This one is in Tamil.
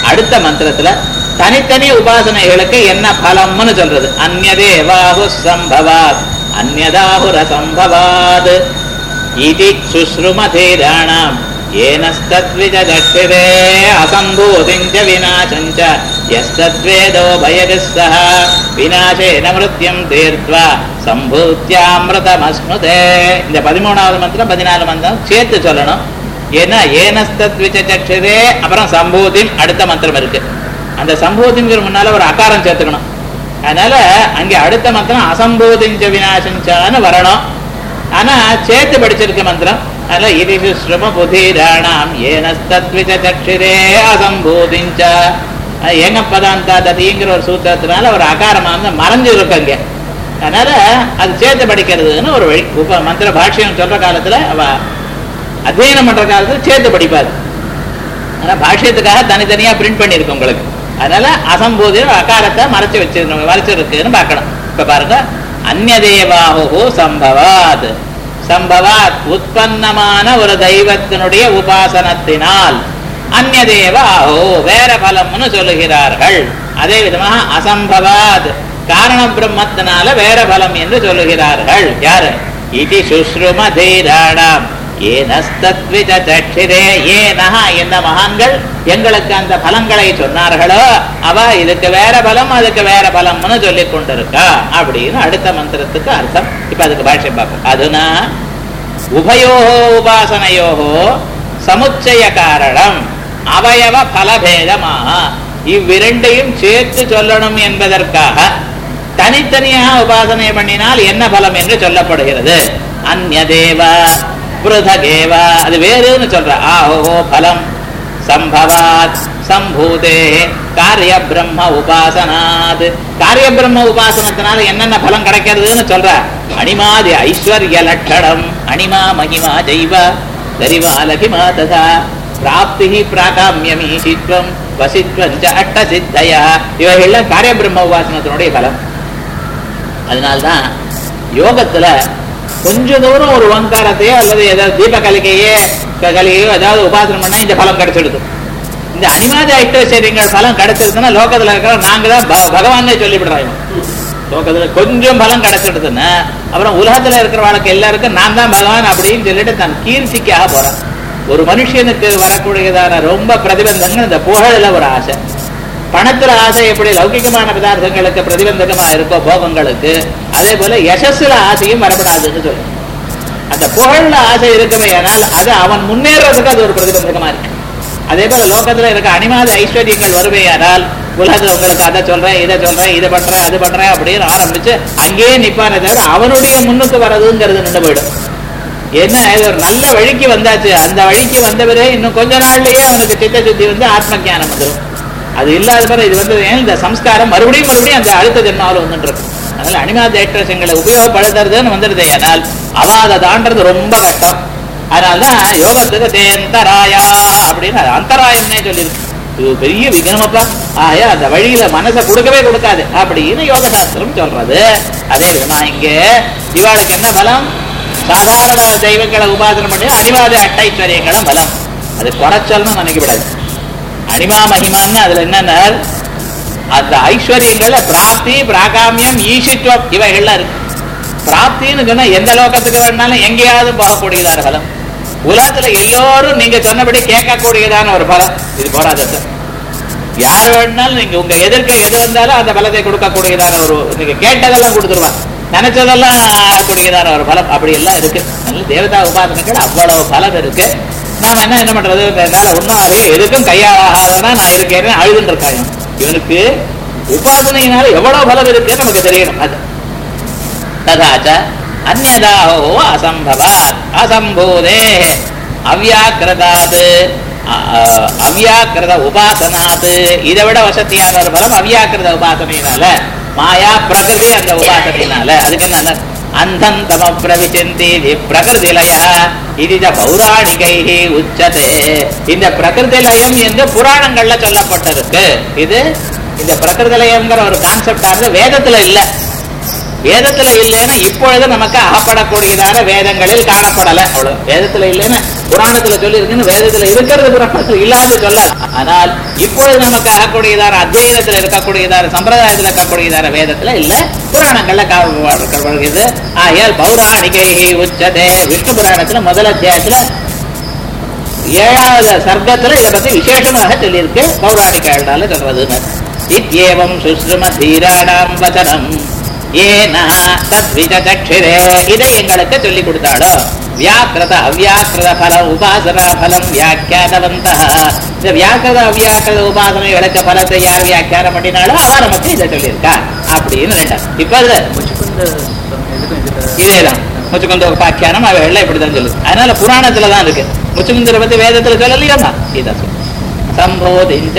அடுத்த மந்திரத்துல தனித்தனி உபாசனைகளுக்கு என்ன பலம்னு சொல்றது அந்நதேவாஹு சம்பவாத் அந்நதாஹுர சம்பவாத் இது சுஸ்ருமதேராணாம் ஏனஸ்தத்விஜதக்ஷிரே அசம்பூதிஞ்ச விநாசஞ்ச யஸ்தத்வேதோ பயதிஸ்ஸஹ விநாசேன மிருத்யம் தீர்த்வா சம்பூத்தியாமிருதமஸ்னுதே இந்த பதிமூணாவது மந்திரம் பதினாலு மந்திரம் சேர்த்து சொல்லணும் ஏன்னா ஏனஸ்தத்விஜதக்ஷிரே அப்புறம் சம்பூதி அடுத்த மந்திரம் இருக்கு அந்த சம்பூதிங்கிற முன்னால ஒரு அகாரம் சேர்த்துக்கணும் அதனால அங்க அடுத்த மந்திரம் அசம்பூதிஞ்ச விநாசஞ்சான்னு வரணும் ஆனா சேர்த்து படிச்சிருக்க மந்திரம் அதனால இது ஸ்ரும புதிராணாம் ஏனஸ்தத்விஜ சக்ஷிரே அசம்பூதிஞ்ச ஏங்க பதாந்தா ததிங்கிற ஒரு சூத்திரத்தினால ஒரு அகாரமா வந்து மறைஞ்சு இருக்கு அங்க அதனால அது சேர்த்து படிக்கிறதுன்னு ஒரு வழி உப மந்திர பாஷ்யம் சொல்ற காலத்துல அவ அத்தியனம் பண்ற காலத்துல சேர்த்து படிப்பாரு ஆனா பாஷ்யத்துக்காக தனித்தனியா பிரிண்ட் பண்ணிருக்கு உங்களுக்கு அதனால அசம்போதி அகாரத்தை மறைச்சு வச்சிருக்கோம் மறைச்சிருக்குன்னு பார்க்கணும் இப்ப பாருங்க அந்நதேவாஹோ சம்பவாத் சம்பவாத் உற்பத்தமான ஒரு தெய்வத்தினுடைய உபாசனத்தினால் அந்நதேவாஹோ வேற பலம்னு சொல்லுகிறார்கள் அதே விதமாக அசம்பவாத் காரண பிரம்மத்தினால வேற பலம் என்று சொல்லுகிறார்கள் யாரு இது சுஸ்ரும தீராணாம் ஏனஸ்தத்விஜ சக்ஷிரே ஏனஹா எந்த மகான்கள் எங்களுக்கு அந்த பலங்களை சொன்னார்களோ அவ இதுக்கு வேற பலம் அதுக்கு வேற பலம்னு சொல்லி கொண்டிருக்கா அப்படின்னு அடுத்த மந்திரத்துக்கு அர்த்தம் இப்ப அதுக்கு பாஷ்யம் பார்ப்போம் அதுனா உபயோகோ உபாசனையோகோ சமுச்சய காரணம் அவயவ பலபேதமாக இவ்விரண்டையும் சேர்த்து சொல்லணும் என்பதற்காக தனித்தனியாக உபாசனை பண்ணினால் என்ன பலம் என்று சொல்லப்படுகிறது அந்நதேவ புருதகேவ அது வேறுன்னு சொல்ற ஆஹோ பலம் சம்பவாத் சம்பூதே காரிய பிரம்ம உபாசனாத் காரிய பிரம்ம உபாசனத்தினால என்னென்ன பலம் கிடைக்கிறதுன்னு சொல்ற அனிமாதி ஐஸ்வர்ய லட்சணம் அனிமா மகிமா ஜெய்வ தரிவா லகிமா ததா பிராப்தி பிராகாமியமீசித்வம் வசித்வஞ்ச அட்ட சித்தயா இவைகள்லாம் காரிய பிரம்ம உபாசனத்தினுடைய பலம் அதனால்தான் யோகத்துல கொஞ்ச தூரம் ஒரு ஓங்காரத்தையோ அல்லது ஏதாவது தீப கலிகையே கலிகையோ ஏதாவது உபாசனம் பண்ணா இந்த பலம் கிடைச்சிடுது இந்த அனிமாத ஐட்டோச்சரியங்கள் பலம் கிடைச்சிருக்குன்னா லோகத்துல இருக்கிற நாங்க தான் ப- பகவானே சொல்லிவிடுறாங்க லோகத்துல கொஞ்சம் பலம் கிடைச்சிடுதுன்னா அப்புறம் உலகத்துல இருக்கிற வாழ்க்கை எல்லாருக்கும் நான் தான் பகவான் அப்படின்னு சொல்லிட்டு தன் கீர்த்திக்காக போறான் ஒரு மனுஷனுக்கு வரக்கூடியதான ரொம்ப பிரதிபந்தங்கள் இந்த புகழில் ஒரு ஆசை பணத்துல ஆசை எப்படி லௌகிகமான பதார்த்தங்களுக்கு பிரதிபந்தகமா இருக்கோ போகங்களுக்கு அதே போல யசஸ்ல ஆசையும் வரப்படாதுன்னு சொல்லுவோம் அந்த புகழ்ல ஆசை இருக்குமே ஆனால் அது அவன் முன்னேறதுக்கு அது ஒரு பிரதிபந்தகமா இருக்கு அதே போல லோகத்துல இருக்க அனிமாத ஐஸ்வர்யங்கள் வருமையானால் உலகத்துல உங்களுக்கு அதை சொல்றேன் இதை சொல்றேன் இதை பண்றேன் அது பண்றேன் அப்படின்னு ஆரம்பிச்சு அங்கேயே நிப்பானே தவிர அவனுடைய முன்னுக்கு வர்றதுங்கிறது நின்று போயிடும் ஏன்னா இது ஒரு நல்ல வழிக்கு வந்தாச்சு அந்த வழிக்கு வந்த பிறகு இன்னும் கொஞ்ச நாள்லயே அவனுக்கு சித்த சுத்தி வந்து ஆத்ம ஞானம் வந்துடும் அது இல்லாத பிறகு இது வந்து ஏன் இந்த சம்ஸ்காரம் மறுபடியும் மறுபடியும் அந்த அடுத்த ஜென்மாவில் வந்துட்டு இருக்கும் அதனால அனிமா தேற்றங்களை உபயோகப்படுத்துறதுன்னு வந்துடுது ஆனால் அவ அதை தாண்டது ரொம்ப கஷ்டம் அதனால்தான் யோகத்துக்கு தேந்தராயா அப்படின்னு அது அந்தராயம்னே சொல்லியிருக்கு இது ஒரு பெரிய விக்னமப்பா ஆயா அந்த வழியில மனசை கொடுக்கவே கொடுக்காது அப்படின்னு யோக சாஸ்திரம் சொல்றது அதே விதமா இங்கே இவாளுக்கு என்ன பலம் சாதாரண தெய்வங்களை உபாசனம் பண்ணி அனிவாத அட்டைஸ்வரியங்களும் பலம் அது குறைச்சல்னு நினைக்கப்படாது அனிமா மகிமான்னு அதுல என்னன்னா அந்த ஐஸ்வர்யங்கள்ல பிராப்தி பிராகாமியம் ஈஷித்வம் இவைகள்லாம் இருக்கு பிராப்தின்னு சொன்னா எந்த லோகத்துக்கு வேணாலும் எங்கேயாவது போகக்கூடியதான பலம் உலகத்துல எல்லோரும் நீங்க சொன்னபடி கேட்கக்கூடியதான ஒரு பலம் இது போராது சார் யார் வேணாலும் நீங்க உங்க எதிர்க்க எது வந்தாலும் அந்த பலத்தை கொடுக்கக்கூடியதான ஒரு நீங்க கேட்டதெல்லாம் கொடுத்துருவாங்க நினைச்சதெல்லாம் கூடியதான ஒரு பலம் அப்படி எல்லாம் இருக்கு நல்ல தேவதா உபாசனைகள் அவ்வளவு பலம் இருக்கு நாம என்ன என்ன பண்றது என்னால ஒன்றும் ஆகவே எதுக்கும் கையாகாதனா நான் இருக்கேன்னு அழுதுன்னு இருக்காங்க இவனுக்கு உபாசனையினால எவ்வளவு பலம் இருக்குன்னு நமக்கு தெரியணும் அது ததாச்ச அந்நதாஹோ அசம்பவாத் அசம்பூதே அவ்யாக்கிரதாத் அ- அ- அவ்யாக்கிரத உபாசனாத் இதை விட வசதியான ஒரு பலம் அவ்யாக்கிரத உபாசனையினால மாயா பிரகிருதி அந்த உபாசனையினால அதுக்கு என்ன அந்தம் தம பிரவிச்சந்தி பிரகிருதி லயா இது பௌராணிகை உச்சதே இந்த பிரகிருதி லயம் என்று புராணங்கள்ல சொல்லப்பட்டிருக்கு இது இந்த பிரகிருதி லயம்ங்கிற ஒரு கான்செப்ட் ஆனது வேதத்துல இல்லை வேதத்துல இல்லைன்னா இப்பொழுது நமக்கு அகப்படக்கூடியதான வேதங்களில் காணப்படல அவ்வளவு வேதத்துல இல்லைன்னா புராணத்துல சொல்லி இருக்குன்னு வேதத்துல இருக்கிறது புராணத்துல இல்லாத சொல்ல ஆனால் இப்பொழுது நமக்கு ஆகக்கூடியதான அத்தியாயத்துல இருக்கக்கூடியதான சம்பிரதாயத்துல இருக்கக்கூடியதான வேதத்துல இல்ல புராணங்கள்ல காவல்கிறது ஆகையால் பௌராணிகை உச்சதே விஷ்ணு புராணத்துல முதல் அத்தியாயத்துல ஏழாவது சர்க்கத்துல இதை பத்தி விசேஷமாக சொல்லியிருக்கு பௌராணிகால சொல்றதுன்னு இத்யேவம் சுஸ்ரும தீராணாம் வச்சனம் ஏனா தத்விஜதக்ஷிரே இதை எங்களுக்கு சொல்லி கொடுத்தாடோ வியாக்கிரத அவ்யாக்கிரத பலம் உபாசனா பலம் வியாக்கியானவந்த இந்த வியாக்கிரத அவ்யாக்கிரத உபாசனைகளுக்கு பலத்தை யார் வியாக்கியானம் பண்ணினாலோ அவ நமக்கு இதை சொல்லியிருக்கா அப்படின்னு ரெண்டாம் இப்ப இது முச்சுக்குந்த இதுக்கும் இதுக்கு இதேதான் முச்சுக்குந்த உபாக்கியானம் அவைகள்லாம் இப்படிதான் சொல்லுது அதனால புராணத்துல தான் இருக்கு முச்சுக்குந்தரை பத்தி வேதத்துல சொல்லலையாமா இதான் சொல்லு சம்போதிஞ்ச